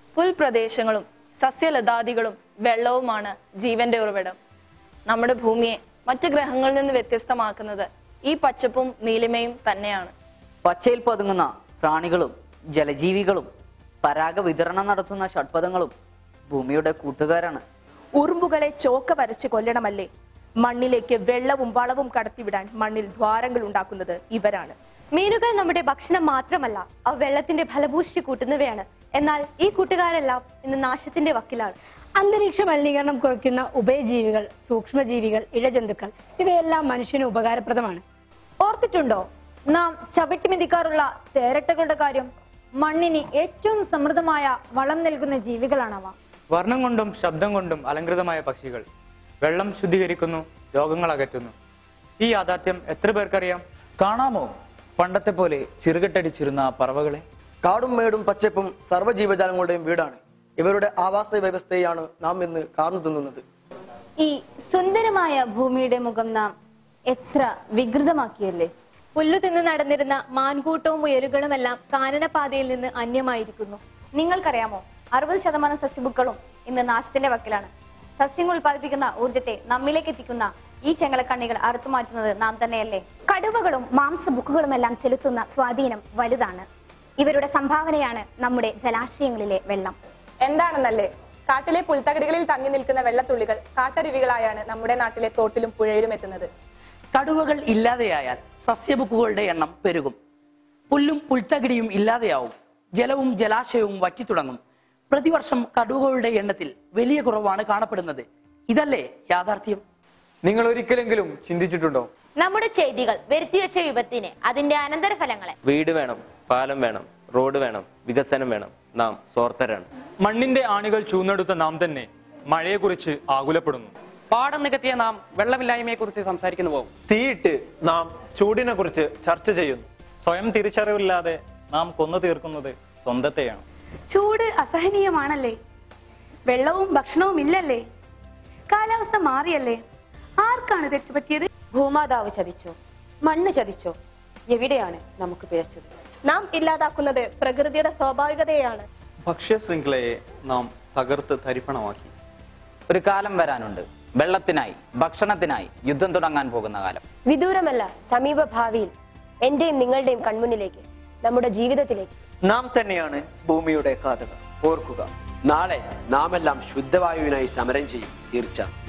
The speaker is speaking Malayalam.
പുൽപ്രദേശങ്ങളും സസ്യലതാദികളും വെള്ളവുമാണ് ജീവന്റെ ഉറവിടം നമ്മുടെ ഭൂമിയെ മറ്റ് ഗ്രഹങ്ങളിൽ നിന്ന് വ്യത്യസ്തമാക്കുന്നത് ഈ പച്ചപ്പും നീലിമയും തന്നെയാണ് പച്ചയിൽ പതുങ്ങുന്ന പ്രാണികളും ജലജീവികളും പരാഗ വിതരണം നടത്തുന്ന ഷഡ്പദങ്ങളും ഭൂമിയുടെ കൂട്ടുകാരാണ് ഉറുമ്പുകളെ ചോക്ക വരച്ച് കൊല്ലണമല്ലേ മണ്ണിലേക്ക് വെള്ളവും വളവും കടത്തിവിടാൻ മണ്ണിൽ ദ്വാരങ്ങൾ ഉണ്ടാക്കുന്നത് ഇവരാണ് മീനുകൾ നമ്മുടെ ഭക്ഷണം മാത്രമല്ല അവ വെള്ളത്തിന്റെ ഫലഭൂഷ്ടി കൂട്ടുന്നവയാണ് എന്നാൽ ഈ കൂട്ടുകാരെല്ലാം ഇന്ന് നാശത്തിന്റെ വക്കിലാണ് അന്തരീക്ഷ മലിനീകരണം കുറയ്ക്കുന്ന ഉഭയജീവികൾ സൂക്ഷ്മജീവികൾ ഇഴജന്തുക്കൾ ഇവയെല്ലാം മനുഷ്യന് ഉപകാരപ്രദമാണ് ഓർത്തിട്ടുണ്ടോ നാം ചവിട്ടിമെതിക്കാറുള്ള തേരട്ടകളുടെ കാര്യം മണ്ണിന് ഏറ്റവും സമൃദ്ധമായ വളം നൽകുന്ന ജീവികളാണവ വർണ്ണം കൊണ്ടും ശബ്ദം കൊണ്ടും അലങ്കൃതമായ പക്ഷികൾ വെള്ളം ശുദ്ധീകരിക്കുന്നു രോഗങ്ങൾ അകറ്റുന്നു ഈ യാഥാർത്ഥ്യം എത്ര പേർക്കറിയാം കാണാമോ പണ്ടത്തെ പോലെ ചിറുകെട്ടടിച്ചിരുന്ന ആ പറവകളെ കാടും മേടും പച്ചപ്പും സർവ്വജീവജാലങ്ങളുടെയും വീടാണ് ഇവരുടെ ആവാസ വ്യവസ്ഥയാണ് നാം ഇന്ന് കാർന്നു തിന്നുന്നത് ഈ സുന്ദരമായ ഭൂമിയുടെ മുഖം നാം എത്ര വികൃതമാക്കിയല്ലേ പുല്ലു തിന്ന് നടന്നിരുന്ന മാൻകൂട്ടവും ഉയരുകളും എല്ലാം കാനനപാതയിൽ നിന്ന് അന്യമായിരിക്കുന്നു നിങ്ങൾക്കറിയാമോ അറുപത് ശതമാനം സസ്യബുക്കളും ഇന്ന് നാശത്തിന്റെ വക്കിലാണ് സസ്യങ്ങൾ ഉൽപ്പാദിപ്പിക്കുന്ന ഊർജത്തെ നമ്മിലേക്ക് എത്തിക്കുന്ന ഈ ചെങ്ങലക്കണ്ണികൾ അറുത്തു മാറ്റുന്നത് നാം തന്നെയല്ലേ കടുവകളും മാംസബുക്കുകളും എല്ലാം ചെലുത്തുന്ന സ്വാധീനം വലുതാണ് ഇവരുടെ സംഭാവനയാണ് നമ്മുടെ ജലാശയങ്ങളിലെ വെള്ളം എന്താണെന്നല്ലേ കാട്ടിലെ പുൽത്തകടികളിൽ തങ്ങി നിൽക്കുന്ന വെള്ളത്തുള്ളികൾ കാട്ടരുവികളായാണ് നമ്മുടെ നാട്ടിലെ തോട്ടിലും പുഴയിലും എത്തുന്നത് കടുവകൾ ഇല്ലാതെയായാൽ സസ്യബുക്കുകളുടെ എണ്ണം പെരുകും പുല്ലും പുൽത്തകിടിയും ഇല്ലാതെയാവും ജലവും ജലാശയവും വറ്റിത്തുടങ്ങും പ്രതിവർഷം കടുവകളുടെ എണ്ണത്തിൽ വലിയ കുറവാണ് കാണപ്പെടുന്നത് ഇതല്ലേ യാഥാർത്ഥ്യം നിങ്ങൾ ഒരിക്കലെങ്കിലും ചിന്തിച്ചിട്ടുണ്ടോ നമ്മുടെ ചെയ്തികൾ വരുത്തിവെച്ച വിപത്തിന് അതിന്റെ അനന്തരഫലങ്ങളെ വീട് വേണം പാലം വേണം റോഡ് വേണം വികസനം വേണം നാം സ്വാർത്ഥരാണ് മണ്ണിന്റെ ആണികൾ ചൂന്നെടുത്ത നാം തന്നെ മഴയെക്കുറിച്ച് ആകുലപ്പെടുന്നു പാടം നികത്തിയ നാം വെള്ളമില്ലായ്മയെ കുറിച്ച് സംസാരിക്കുന്നു പോകും തീയിട്ട് നാം ചൂടിനെ കുറിച്ച് ചർച്ച ചെയ്യുന്നു സ്വയം തിരിച്ചറിവില്ലാതെ നാം കൊന്നു തീർക്കുന്നത് സ്വന്തത്തെയാണ് ചൂട് അസഹനീയമാണല്ലേ വെള്ളവും ഭക്ഷണവും ഇല്ലല്ലേ കാലാവസ്ഥ മാറിയല്ലേ ആർക്കാണ് തെറ്റുപറ്റിയത് ഭൂമാതാവ് ചതിച്ചോ മണ്ണ് ചതിച്ചോ എവിടെയാണ് നമുക്ക് പിഴച്ചത് നാം ഇല്ലാതാക്കുന്നത് പ്രകൃതിയുടെ സ്വാഭാവികതയാണ് ഭക്ഷ്യ ശൃംഖലയെ നാം തകർത്ത് തരിപ്പണമാക്കി ഒരു കാലം വരാനുണ്ട് വെള്ളത്തിനായി ഭക്ഷണത്തിനായി യുദ്ധം തുടങ്ങാൻ പോകുന്ന കാലം വിദൂരമല്ല സമീപ ഭാവിയിൽ എന്റെയും നിങ്ങളുടെയും കൺമുന്നിലേക്ക് നമ്മുടെ ജീവിതത്തിലേക്ക് നാം തന്നെയാണ് ഭൂമിയുടെ കാതക ഓർക്കുക നാളെ നാമെല്ലാം ശുദ്ധവായുവിനായി സമരം ചെയ്യും തീർച്ച